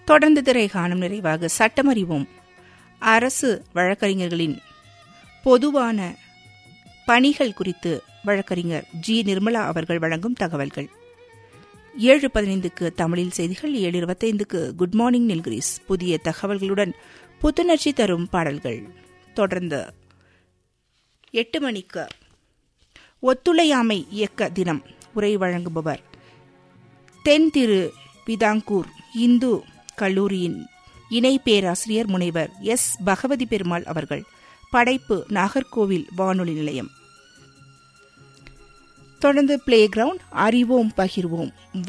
தொடர்ந்து திரை காணும் நிறைவாக சட்டமறிவோம் அரசு வழக்கறிஞர்களின் பொதுவான பணிகள் குறித்து வழக்கறிஞர் ஜி நிர்மலா அவர்கள் வழங்கும் தகவல்கள் ஏழு பதினைந்துக்கு தமிழில் செய்திகள் ஏழு இருபத்தைந்துக்கு குட் மார்னிங் நில்கிரிஸ் புதிய தகவல்களுடன் புத்துணர்ச்சி தரும் பாடல்கள் தொடர்ந்து எட்டு மணிக்கு ஒத்துழையாமை இயக்க தினம் உரை வழங்குபவர் தென் திரு பிதாங்கூர் இந்து கல்லூரியின் இணை பேராசிரியர் முனைவர் எஸ் பகவதி பெருமாள் அவர்கள் படைப்பு நாகர்கோவில் வானொலி நிலையம் தொடர்ந்து பிளே கிரவுண்ட் அறிவோம் பகிர்வோம்